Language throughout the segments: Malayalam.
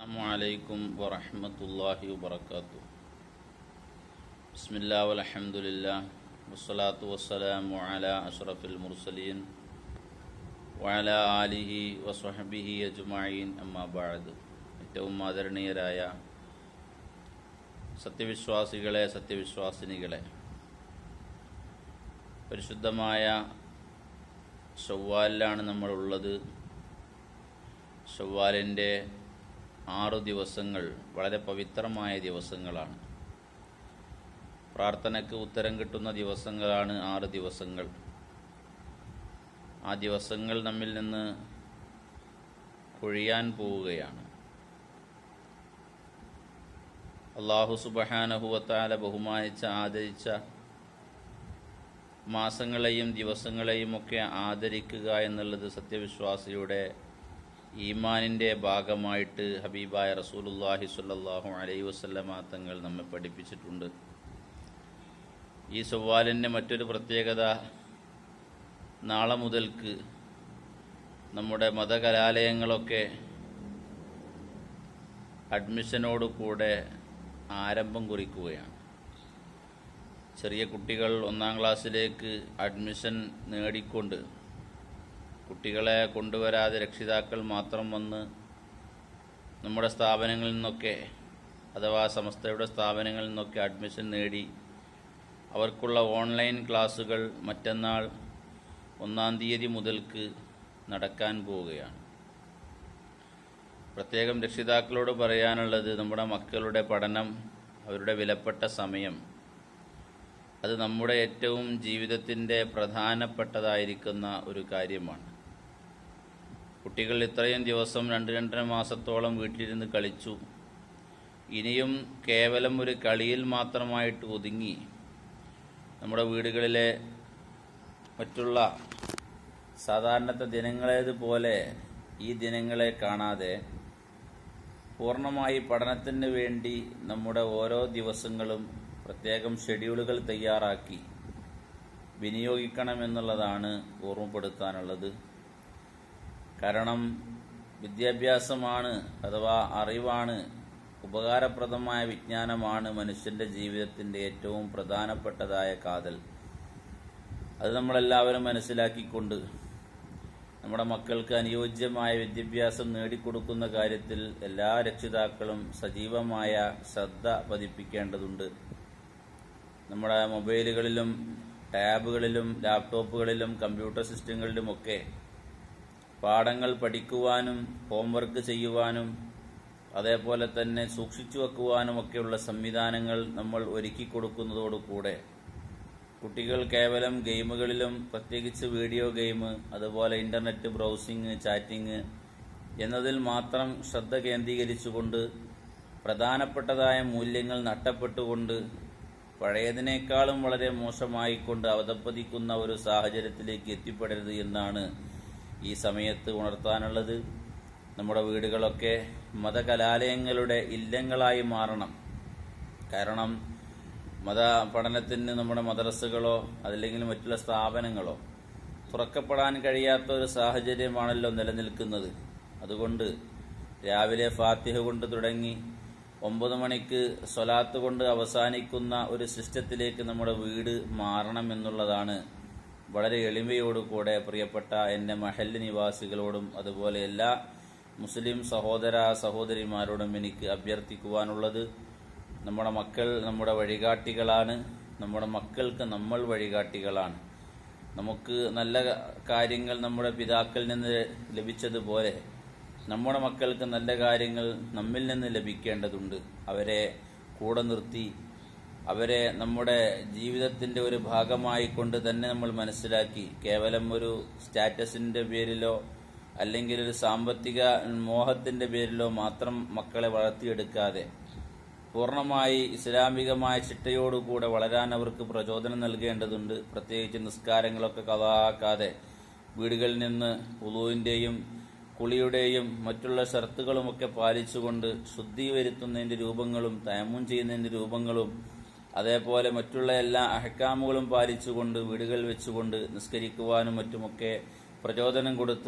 السلام عليكم ورحمة الله وبركاته بسم الله والحمد لله والصلاة والسلام على أشرف المرسلين وعلى آله وصحبه أجمعين أما بعد ഏറ്റവും ആദരണീയരായ സത്യവിശ്വാസികളെ സത്യവിശ്വാസിനികളെ പരിശുദ്ധമായ ഷവ്വാലിലാണ് നമ്മളുള്ളത് ഷവ്വാലിൻ്റെ ആറു ദിവസങ്ങൾ വളരെ പവിത്രമായ ദിവസങ്ങളാണ് പ്രാർത്ഥനയ്ക്ക് ഉത്തരം കിട്ടുന്ന ദിവസങ്ങളാണ് ആറ് ദിവസങ്ങൾ ആ ദിവസങ്ങൾ നമ്മിൽ നിന്ന് കൊഴിയാൻ പോവുകയാണ് അള്ളാഹു സുബഹാനഹുവത്താല ബഹുമാനിച്ച ആദരിച്ച മാസങ്ങളെയും ദിവസങ്ങളെയും ഒക്കെ ആദരിക്കുക എന്നുള്ളത് സത്യവിശ്വാസിയുടെ ഈമാനിൻ്റെ ഭാഗമായിട്ട് ഹബീബായ റസൂലുല്ലാഹി സ്വല്ലല്ലാഹു അലൈഹി വസല്ലമ തങ്ങൾ നമ്മെ പഠിപ്പിച്ചിട്ടുണ്ട് ഈ ചൊവ്വാലിൻ്റെ മറ്റൊരു പ്രത്യേകത നാളെ മുതൽക്ക് നമ്മുടെ മതകലാലയങ്ങളൊക്കെ അഡ്മിഷനോട് കൂടെ ആരംഭം കുറിക്കുകയാണ് ചെറിയ കുട്ടികൾ ഒന്നാം ക്ലാസ്സിലേക്ക് അഡ്മിഷൻ നേടിക്കൊണ്ട് കുട്ടികളെ കൊണ്ടുവരാതെ രക്ഷിതാക്കൾ മാത്രം വന്ന് നമ്മുടെ സ്ഥാപനങ്ങളിൽ നിന്നൊക്കെ അഥവാ സംസ്ഥയുടെ സ്ഥാപനങ്ങളിൽ നിന്നൊക്കെ അഡ്മിഷൻ നേടി അവർക്കുള്ള ഓൺലൈൻ ക്ലാസ്സുകൾ മറ്റന്നാൾ ഒന്നാം തീയതി മുതൽക്ക് നടക്കാൻ പോവുകയാണ് പ്രത്യേകം രക്ഷിതാക്കളോട് പറയാനുള്ളത് നമ്മുടെ മക്കളുടെ പഠനം അവരുടെ വിലപ്പെട്ട സമയം അത് നമ്മുടെ ഏറ്റവും ജീവിതത്തിൻ്റെ പ്രധാനപ്പെട്ടതായിരിക്കുന്ന ഒരു കാര്യമാണ് കുട്ടികൾ ഇത്രയും ദിവസം രണ്ട് രണ്ടര മാസത്തോളം വീട്ടിലിരുന്ന് കളിച്ചു ഇനിയും കേവലം ഒരു കളിയിൽ മാത്രമായിട്ട് ഒതുങ്ങി നമ്മുടെ വീടുകളിലെ മറ്റുള്ള സാധാരണത്തെ ദിനങ്ങളേതുപോലെ ഈ ദിനങ്ങളെ കാണാതെ പൂർണ്ണമായി പഠനത്തിന് വേണ്ടി നമ്മുടെ ഓരോ ദിവസങ്ങളും പ്രത്യേകം ഷെഡ്യൂളുകൾ തയ്യാറാക്കി വിനിയോഗിക്കണമെന്നുള്ളതാണ് ഓർമ്മപ്പെടുത്താനുള്ളത് കാരണം വിദ്യാഭ്യാസമാണ് അഥവാ അറിവാണ് ഉപകാരപ്രദമായ വിജ്ഞാനമാണ് മനുഷ്യന്റെ ജീവിതത്തിന്റെ ഏറ്റവും പ്രധാനപ്പെട്ടതായ കാതൽ അത് നമ്മളെല്ലാവരും മനസ്സിലാക്കിക്കൊണ്ട് നമ്മുടെ മക്കൾക്ക് അനുയോജ്യമായ വിദ്യാഭ്യാസം നേടിക്കൊടുക്കുന്ന കാര്യത്തിൽ എല്ലാ രക്ഷിതാക്കളും സജീവമായ ശ്രദ്ധ പതിപ്പിക്കേണ്ടതുണ്ട് നമ്മുടെ മൊബൈലുകളിലും ടാബുകളിലും ലാപ്ടോപ്പുകളിലും കമ്പ്യൂട്ടർ സിസ്റ്റങ്ങളിലുമൊക്കെ പാഠങ്ങൾ പഠിക്കുവാനും ഹോംവർക്ക് ചെയ്യുവാനും അതേപോലെ തന്നെ സൂക്ഷിച്ചു വെക്കുവാനുമൊക്കെയുള്ള സംവിധാനങ്ങൾ നമ്മൾ ഒരുക്കി കൊടുക്കുന്നതോടുകൂടെ കുട്ടികൾ കേവലം ഗെയിമുകളിലും പ്രത്യേകിച്ച് വീഡിയോ ഗെയിം അതുപോലെ ഇന്റർനെറ്റ് ബ്രൗസിംഗ് ചാറ്റിംഗ് എന്നതിൽ മാത്രം ശ്രദ്ധ കേന്ദ്രീകരിച്ചുകൊണ്ട് പ്രധാനപ്പെട്ടതായ മൂല്യങ്ങൾ നഷ്ടപ്പെട്ടുകൊണ്ട് പഴയതിനേക്കാളും വളരെ മോശമായിക്കൊണ്ട് അവതപ്പതിക്കുന്ന ഒരു സാഹചര്യത്തിലേക്ക് എത്തിപ്പെടരുത് എന്നാണ് ഈ സമയത്ത് ഉണർത്താനുള്ളത് നമ്മുടെ വീടുകളൊക്കെ മതകലാലയങ്ങളുടെ ഇല്ലങ്ങളായി മാറണം കാരണം മത പഠനത്തിന് നമ്മുടെ മദ്രസകളോ അതല്ലെങ്കിൽ മറ്റുള്ള സ്ഥാപനങ്ങളോ തുറക്കപ്പെടാൻ കഴിയാത്ത ഒരു സാഹചര്യമാണല്ലോ നിലനിൽക്കുന്നത് അതുകൊണ്ട് രാവിലെ ഫാത്തിഹ കൊണ്ട് തുടങ്ങി ഒമ്പത് മണിക്ക് സ്വലാത്ത് കൊണ്ട് അവസാനിക്കുന്ന ഒരു സിസ്റ്റത്തിലേക്ക് നമ്മുടെ വീട് മാറണം എന്നുള്ളതാണ് വളരെ എളിമയോടുകൂടെ പ്രിയപ്പെട്ട എൻ്റെ മഹല്ല് നിവാസികളോടും അതുപോലെ എല്ലാ മുസ്ലിം സഹോദര സഹോദരിമാരോടും എനിക്ക് അഭ്യർത്ഥിക്കുവാനുള്ളത് നമ്മുടെ മക്കൾ നമ്മുടെ വഴികാട്ടികളാണ് നമ്മുടെ മക്കൾക്ക് നമ്മൾ വഴികാട്ടികളാണ് നമുക്ക് നല്ല കാര്യങ്ങൾ നമ്മുടെ പിതാക്കളിൽ നിന്ന് ലഭിച്ചതുപോലെ നമ്മുടെ മക്കൾക്ക് നല്ല കാര്യങ്ങൾ നമ്മിൽ നിന്ന് ലഭിക്കേണ്ടതുണ്ട് അവരെ കൂടെ നിർത്തി അവരെ നമ്മുടെ ജീവിതത്തിന്റെ ഒരു ഭാഗമായി കൊണ്ട് തന്നെ നമ്മൾ മനസ്സിലാക്കി കേവലം ഒരു സ്റ്റാറ്റസിന്റെ പേരിലോ അല്ലെങ്കിൽ ഒരു സാമ്പത്തിക മോഹത്തിന്റെ പേരിലോ മാത്രം മക്കളെ വളർത്തിയെടുക്കാതെ പൂർണ്ണമായി ഇസ്ലാമികമായ ചിട്ടയോടുകൂടെ വളരാൻ അവർക്ക് പ്രചോദനം നൽകേണ്ടതുണ്ട് പ്രത്യേകിച്ച് നിസ്കാരങ്ങളൊക്കെ കഥാക്കാതെ വീടുകളിൽ നിന്ന് ഉളുവിന്റെയും കുളിയുടെയും മറ്റുള്ള ഷർത്തുകളുമൊക്കെ പാലിച്ചുകൊണ്ട് ശുദ്ധി വരുത്തുന്നതിന്റെ രൂപങ്ങളും തയമ്മും ചെയ്യുന്നതിന്റെ രൂപങ്ങളും അതേപോലെ മറ്റുള്ള എല്ലാ അഹക്കാമുകളും പാലിച്ചുകൊണ്ട് വീടുകളിൽ വെച്ചുകൊണ്ട് നിസ്കരിക്കുവാനും മറ്റുമൊക്കെ പ്രചോദനം കൊടുത്ത്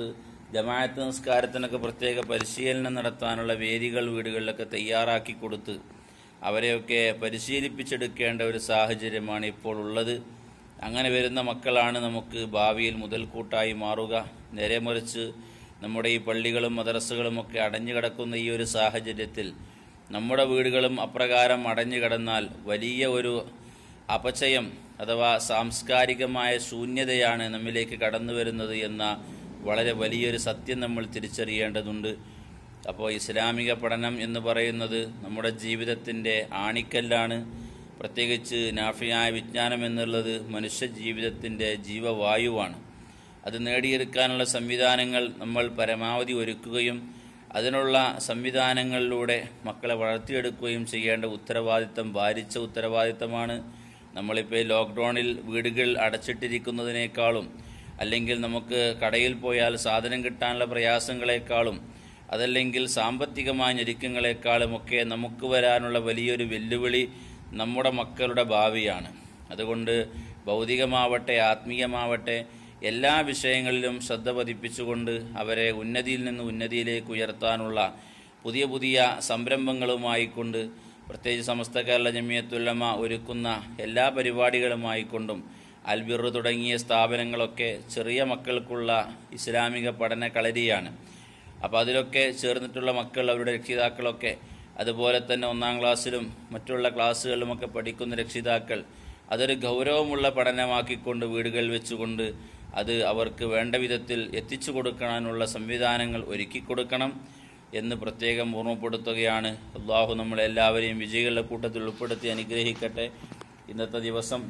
ജമാഅത്ത് നിസ്കാരത്തിനൊക്കെ പ്രത്യേക പരിശീലനം നടത്താനുള്ള വേദികൾ വീടുകളിലൊക്കെ തയ്യാറാക്കി കൊടുത്ത് അവരെയൊക്കെ പരിശീലിപ്പിച്ചെടുക്കേണ്ട ഒരു സാഹചര്യമാണ് ഇപ്പോൾ ഉള്ളത് അങ്ങനെ വരുന്ന മക്കളാണ് നമുക്ക് ഭാവിയിൽ മുതൽക്കൂട്ടായി മാറുക നേരെ മറിച്ച് നമ്മുടെ ഈ പള്ളികളും മദ്രസകളും ഒക്കെ അടഞ്ഞു കിടക്കുന്ന ഈ ഒരു സാഹചര്യത്തിൽ നമ്മുടെ വീടുകളും അപ്രകാരം അടഞ്ഞു കിടന്നാൽ വലിയ ഒരു അപചയം അഥവാ സാംസ്കാരികമായ ശൂന്യതയാണ് നമ്മിലേക്ക് കടന്നു വരുന്നത് എന്ന വളരെ വലിയൊരു സത്യം നമ്മൾ തിരിച്ചറിയേണ്ടതുണ്ട് അപ്പോൾ ഇസ്ലാമിക പഠനം എന്ന് പറയുന്നത് നമ്മുടെ ജീവിതത്തിൻ്റെ ആണിക്കല്ലാണ് പ്രത്യേകിച്ച് നാഫിയായ വിജ്ഞാനം എന്നുള്ളത് മനുഷ്യ ജീവിതത്തിൻ്റെ ജീവവായുവാണ് അത് നേടിയെടുക്കാനുള്ള സംവിധാനങ്ങൾ നമ്മൾ പരമാവധി ഒരുക്കുകയും അതിനുള്ള സംവിധാനങ്ങളിലൂടെ മക്കളെ വളർത്തിയെടുക്കുകയും ചെയ്യേണ്ട ഉത്തരവാദിത്തം ഭാരിച്ച ഉത്തരവാദിത്തമാണ് നമ്മളിപ്പോൾ ലോക്ക്ഡൗണിൽ വീടുകൾ അടച്ചിട്ടിരിക്കുന്നതിനേക്കാളും അല്ലെങ്കിൽ നമുക്ക് കടയിൽ പോയാൽ സാധനം കിട്ടാനുള്ള പ്രയാസങ്ങളെക്കാളും അതല്ലെങ്കിൽ സാമ്പത്തികമായ ഞെരുക്കങ്ങളെക്കാളുമൊക്കെ നമുക്ക് വരാനുള്ള വലിയൊരു വെല്ലുവിളി നമ്മുടെ മക്കളുടെ ഭാവിയാണ് അതുകൊണ്ട് ഭൗതികമാവട്ടെ ആത്മീയമാവട്ടെ എല്ലാ വിഷയങ്ങളിലും ശ്രദ്ധ പതിപ്പിച്ചുകൊണ്ട് അവരെ ഉന്നതിയിൽ നിന്ന് ഉന്നതിയിലേക്ക് ഉയർത്താനുള്ള പുതിയ പുതിയ സംരംഭങ്ങളുമായിക്കൊണ്ട് പ്രത്യേകിച്ച് സമസ്ത കേരള ജമിയത്തുല്ലമ ഒരുക്കുന്ന എല്ലാ പരിപാടികളുമായിക്കൊണ്ടും അൽബിർ തുടങ്ങിയ സ്ഥാപനങ്ങളൊക്കെ ചെറിയ മക്കൾക്കുള്ള ഇസ്ലാമിക പഠന കളരിയാണ് അപ്പോൾ അതിലൊക്കെ ചേർന്നിട്ടുള്ള മക്കൾ അവരുടെ രക്ഷിതാക്കളൊക്കെ അതുപോലെ തന്നെ ഒന്നാം ക്ലാസ്സിലും മറ്റുള്ള ക്ലാസ്സുകളിലുമൊക്കെ പഠിക്കുന്ന രക്ഷിതാക്കൾ അതൊരു ഗൗരവമുള്ള പഠനമാക്കിക്കൊണ്ട് വീടുകളിൽ വെച്ചുകൊണ്ട് അത് അവർക്ക് വേണ്ട വിധത്തിൽ എത്തിച്ചു കൊടുക്കാനുള്ള സംവിധാനങ്ങൾ ഒരുക്കി കൊടുക്കണം എന്ന് പ്രത്യേകം ഓർമ്മപ്പെടുത്തുകയാണ് അള്ളാഹു നമ്മളെല്ലാവരെയും വിജയികളുടെ കൂട്ടത്തിൽ ഉൾപ്പെടുത്തി അനുഗ്രഹിക്കട്ടെ ഇന്നത്തെ ദിവസം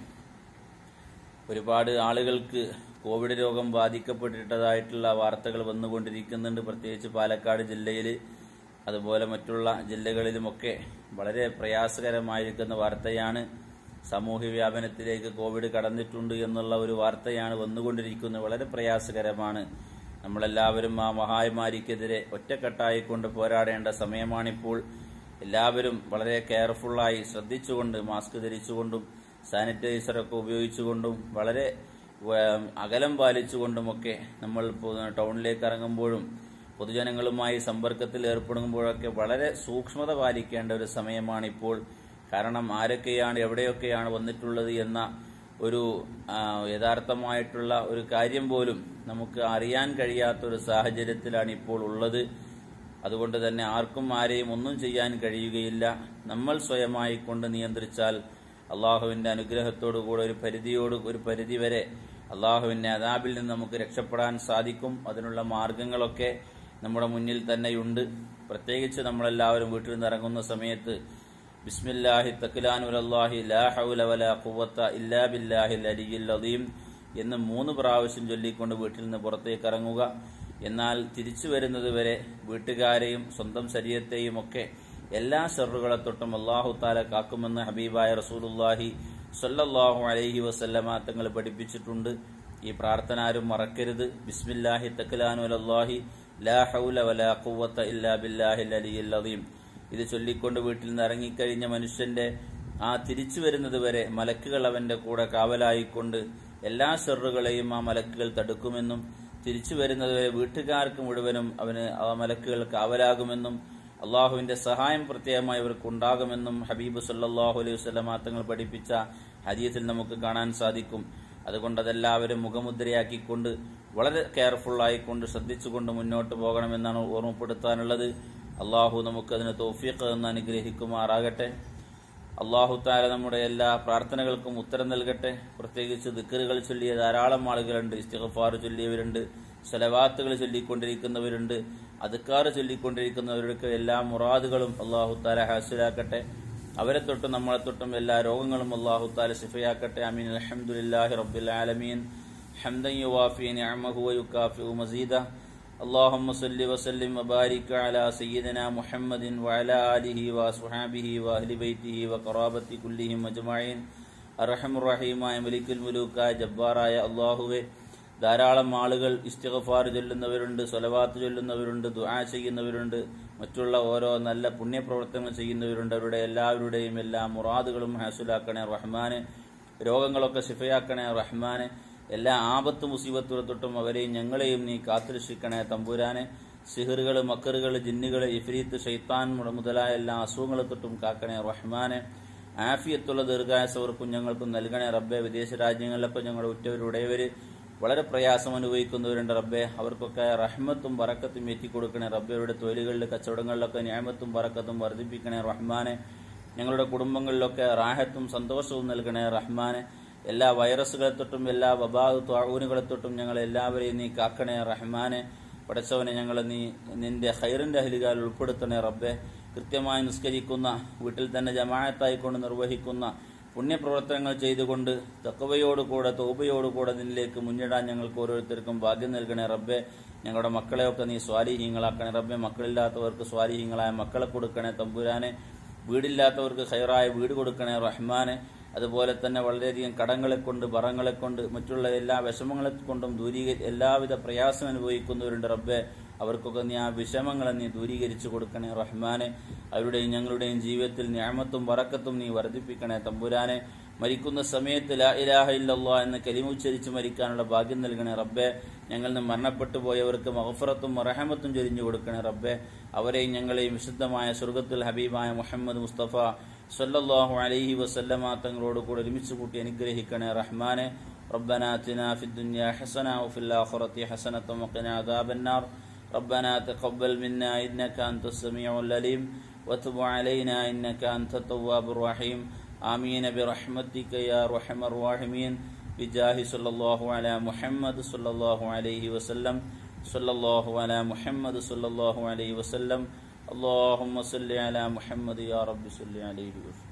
ഒരുപാട് ആളുകൾക്ക് കോവിഡ് രോഗം ബാധിക്കപ്പെട്ടിട്ടതായിട്ടുള്ള വാർത്തകൾ വന്നുകൊണ്ടിരിക്കുന്നുണ്ട് പ്രത്യേകിച്ച് പാലക്കാട് ജില്ലയിൽ അതുപോലെ മറ്റുള്ള ജില്ലകളിലുമൊക്കെ വളരെ പ്രയാസകരമായിരിക്കുന്ന വാർത്തയാണ് സാമൂഹ്യ വ്യാപനത്തിലേക്ക് കോവിഡ് കടന്നിട്ടുണ്ട് എന്നുള്ള ഒരു വാർത്തയാണ് വന്നുകൊണ്ടിരിക്കുന്നത് വളരെ പ്രയാസകരമാണ് നമ്മളെല്ലാവരും ആ മഹാമാരിക്കെതിരെ ഒറ്റക്കെട്ടായിക്കൊണ്ട് പോരാടേണ്ട സമയമാണിപ്പോൾ എല്ലാവരും വളരെ കെയർഫുള്ളായി ശ്രദ്ധിച്ചുകൊണ്ട് മാസ്ക് ധരിച്ചുകൊണ്ടും സാനിറ്റൈസറൊക്കെ ഉപയോഗിച്ചുകൊണ്ടും വളരെ ഏം, അകലം പാലിച്ചുകൊണ്ടുമൊക്കെ നമ്മൾ പൊ- ടൗണിലേക്ക് ഇറങ്ങുമ്പോഴും പൊതുജനങ്ങളുമായി സമ്പർക്കത്തിൽ ഏർപ്പെടുമ്പോഴൊക്കെ വളരെ സൂക്ഷ്മത പാലിക്കേണ്ട ഒരു സമയമാണിപ്പോൾ കാരണം ആരൊക്കെയാണ് എവിടെയൊക്കെയാണ് വന്നിട്ടുള്ളത് എന്ന ഒരു ആ, യഥാർത്ഥമായിട്ടുള്ള ഒരു കാര്യം പോലും നമുക്ക് അറിയാൻ കഴിയാത്ത ഒരു സാഹചര്യത്തിലാണ് ഇപ്പോൾ ഉള്ളത് അതുകൊണ്ട് തന്നെ ആർക്കും ആരെയും ഒന്നും ചെയ്യാൻ കഴിയുകയില്ല നമ്മൾ സ്വയമായി കൊണ്ട് നിയന്ത്രിച്ചാൽ അള്ളാഹുവിന്റെ അനുഗ്രഹത്തോടുകൂടെ ഒരു പരിധിയോട് ഒരു പരിധി വരെ അള്ളാഹുവിന്റെ അതാബിൽ നിന്ന് നമുക്ക് രക്ഷപ്പെടാൻ സാധിക്കും അതിനുള്ള മാർഗങ്ങളൊക്കെ നമ്മുടെ മുന്നിൽ തന്നെയുണ്ട് പ്രത്യേകിച്ച് നമ്മളെല്ലാവരും വീട്ടിൽ നിന്ന് ഇറങ്ങുന്ന സമയത്ത് ബിസ്മില്ലാഹി തക്ലാനുലല്ലാഹി ലാ ഹൗല വലാ ഖുവത്ത ഇല്ലാ ബില്ലാഹിൽ അലിയിൽ അദീം എന്ന് മൂന്ന് പ്രാവശ്യം ചൊല്ലിക്കൊണ്ട് വീട്ടിൽ നിന്ന് പുറത്തേക്ക് ഇറങ്ങുക എന്നാൽ തിരിച്ചു വരുന്നത് വരെ വീട്ടുകാരെയും സ്വന്തം ശരീരത്തെയും ഒക്കെ എല്ലാ ഷെറുകളെ തൊട്ടും അള്ളാഹു താല കാക്കുമെന്ന് ഹബീബായ റസൂലുല്ലാഹി സല്ലല്ലാഹു അലൈഹി വസല്ലമ തങ്ങൾ പഠിപ്പിച്ചിട്ടുണ്ട് ഈ പ്രാർത്ഥന ആരും മറക്കരുത് ബിസ്മില്ലാഹി തക്ലാനു അലല്ലാഹി ലാ ഹൗല വലാ ഖുവത്ത ഇല്ലാ ബില്ലാഹിൽ അലിയിൽ അദീം ഇത് ചൊല്ലിക്കൊണ്ട് വീട്ടിൽ നിന്ന് ഇറങ്ങിക്കഴിഞ്ഞ മനുഷ്യന്റെ ആ തിരിച്ചു വരുന്നത് വരെ മലക്കുകൾ അവന്റെ കൂടെ കാവലായിക്കൊണ്ട് എല്ലാ ഷെറുകളെയും ആ മലക്കുകൾ തടുക്കുമെന്നും തിരിച്ചു വരുന്നത് വരെ വീട്ടുകാർക്ക് മുഴുവനും അവന് ആ മലക്കുകൾ കാവലാകുമെന്നും അള്ളാഹുവിന്റെ സഹായം പ്രത്യേകമായി അവർക്ക് ഉണ്ടാകുമെന്നും ഹബീബ് സല്ലാഹു അലൈഹി വസ്ലമ തങ്ങൾ പഠിപ്പിച്ച ഹദീസിൽ നമുക്ക് കാണാൻ സാധിക്കും അതുകൊണ്ട് അതെല്ലാവരും മുഖമുദ്രയാക്കിക്കൊണ്ട് വളരെ കെയർഫുൾ ആയിക്കൊണ്ട് ശ്രദ്ധിച്ചുകൊണ്ട് മുന്നോട്ട് പോകണമെന്നാണ് ഓർമ്മപ്പെടുത്താനുള്ളത് അള്ളാഹു നമുക്കതിന് തോഫീഖ് എന്ന് അനുഗ്രഹിക്കുമാറാകട്ടെ അള്ളാഹു താല നമ്മുടെ എല്ലാ പ്രാർത്ഥനകൾക്കും ഉത്തരം നൽകട്ടെ പ്രത്യേകിച്ച് ദിക്കറുകൾ ചൊല്ലിയ ധാരാളം ആളുകളുണ്ട് ഇസ്തിഗഫാർ ചൊല്ലിയവരുണ്ട് സലവാത്തുകൾ ചൊല്ലിക്കൊണ്ടിരിക്കുന്നവരുണ്ട് അതുക്കാർ ചൊല്ലിക്കൊണ്ടിരിക്കുന്നവർക്ക് എല്ലാ മുറാദുകളും അള്ളാഹു താല ഹാസിലാക്കട്ടെ അവരെ തൊട്ടും നമ്മളെ തൊട്ടും എല്ലാ രോഗങ്ങളും അള്ളാഹു താല ശിഫയാക്കട്ടെ അമീൻ അലഹമുല്ലാഹി റബ്ബിൽ ആലമീൻ حمدا يوافي نعمه ويكافئ مزيده اللهم صل وسلم وبارك على سيدنا محمد وعلى آله وأصحابه وأهل بيته وقرابة كلهم أجمعين അറഹമുറഹീമായ മലിക്കുൽ മുലൂക്കായ ജബ്ബാറായ അള്ളാഹുവെ ധാരാളം ആളുകൾ ഇസ്തിഗഫാർ ചൊല്ലുന്നവരുണ്ട് സ്വലവാത്ത് ചൊല്ലുന്നവരുണ്ട് ദുആ ചെയ്യുന്നവരുണ്ട് മറ്റുള്ള ഓരോ നല്ല പുണ്യപ്രവർത്തനങ്ങൾ ചെയ്യുന്നവരുണ്ട് അവരുടെ എല്ലാവരുടെയും എല്ലാ മുറാദുകളും ഹാസുലാക്കണേ റഹ്മാന് രോഗങ്ങളൊക്കെ ശിഫയാക്കണേ റഹ്മാന് എല്ലാ ആപത്ത് മുസീബത്തുകളെ തൊട്ടും അവരെയും ഞങ്ങളെയും നീ കാത്തുരക്ഷിക്കണേ തമ്പുരാനെ സിഹറുകൾ മക്കറുകൾ ജിന്നുകൾ ഇഫ്രീത്ത് ഷെയ്ത്താൻ മുട- മുതലായ എല്ലാ അസുഖങ്ങളെ തൊട്ടും കാക്കണേ റഹ്മാനെ ആഫിയത്തുള്ള ദീർഘായസവർക്കും ഞങ്ങൾക്കും നൽകണേ റബ്ബെ വിദേശ രാജ്യങ്ങളിലൊക്കെ ഞങ്ങളുടെ ഉറ്റവരുടയവര് വളരെ പ്രയാസം അനുഭവിക്കുന്നവരുണ്ട് റബ്ബെ അവർക്കൊക്കെ റഹ്മത്തും ബറക്കത്തും എത്തിക്കൊടുക്കണേ റബ്ബയുടെ തൊഴിലുകളിൽ കച്ചവടങ്ങളിലൊക്കെ ന്യായമത്തും ബറക്കത്തും വർദ്ധിപ്പിക്കണേ റഹ്മാനെ ഞങ്ങളുടെ കുടുംബങ്ങളിലൊക്കെ റാഹത്തും സന്തോഷവും നൽകണേ റഹ്മാനെ എല്ലാ വൈറസുകളെ തൊട്ടും എല്ലാ വബാദ് ത്വാഊനുകളെ തൊട്ടും ഞങ്ങൾ എല്ലാവരെയും നീ കാക്കണേ റഹ്മാനെ പടച്ചവനെ ഞങ്ങൾ നീ നിന്റെ ഹൈറിന്റെ അഹലുകാൽ ഉൾപ്പെടുത്തണേ റബ്ബെ കൃത്യമായി നിസ്കരിക്കുന്ന വീട്ടിൽ തന്നെ ജമാഅത്തായിക്കൊണ്ട് നിർവഹിക്കുന്ന പുണ്യപ്രവർത്തനങ്ങൾ ചെയ്തുകൊണ്ട് തക്കവയോടുകൂടെ തോബയോടുകൂടെ നിന്നിലേക്ക് മുന്നിടാൻ ഞങ്ങൾക്ക് ഓരോരുത്തർക്കും ഭാഗ്യം നൽകണേ റബ്ബെ ഞങ്ങളുടെ മക്കളെയൊക്കെ നീ സ്വാലിഹീങ്ങളാക്കണേ റബ്ബെ മക്കളില്ലാത്തവർക്ക് സ്വാലിഹീങ്ങളായ മക്കളെ കൊടുക്കണേ തമ്പുരാനെ വീടില്ലാത്തവർക്ക് ഹൈറായ വീട് കൊടുക്കണേ റഹ്മാനെ അതുപോലെ തന്നെ വളരെയധികം കടങ്ങളെ കൊണ്ട് പറങ്ങളെ കൊണ്ട് മറ്റുള്ള എല്ലാ വിഷമങ്ങളെ കൊണ്ടും ദൂരീകരി എല്ലാവിധ പ്രയാസം അനുഭവിക്കുന്നവരുണ്ട് റബ്ബെ അവർക്കൊക്കെ നീ ആ വിഷമങ്ങളെ നീ ദൂരീകരിച്ചു കൊടുക്കണേ റഹ്മാനെ അവരുടെയും ഞങ്ങളുടെയും ജീവിതത്തിൽ ഞാമത്തും വറക്കത്തും നീ വർദ്ധിപ്പിക്കണേ തമ്പുരാനെ മരിക്കുന്ന സമയത്ത് ലാ ഇലാഹ ഇല്ലല്ലാ എന്ന് കലിമുച്ചരിച്ച് മരിക്കാനുള്ള ഭാഗ്യം നൽകണേ റബ്ബെ ഞങ്ങളിൽ നിന്ന് മരണപ്പെട്ടു പോയവർക്ക് മഹഫറത്തും റഹമത്തും ചൊരിഞ്ഞു കൊടുക്കണേ റബ്ബെ അവരെയും ഞങ്ങളെയും വിശുദ്ധമായ സ്വർഗത്തിൽ ഹബീബായ മുഹമ്മദ് മുസ്തഫ സല്ലല്ലാഹു അലൈഹി വസല്ലമ തങ്ങളോട് കൂടെ ഒരുമിച്ച് കൂട്ടി അനുഗ്രഹിക്കണേ റഹ്മാനെ ربنا آتنا في الدنيا حسنة وفي الآخرة حسنة وقنا عذاب النار ربنا تقبل منا إنك أنت السميع العليم وتب علينا إنك أنت التواب الرحيم آمين برحمتك يا أرحم الراحمين بجاه صلى الله على محمد صلى الله عليه وسلم صلى الله على محمد صلى الله عليه وسلم اللهم صل على محمد يا رب صل عليه وسلم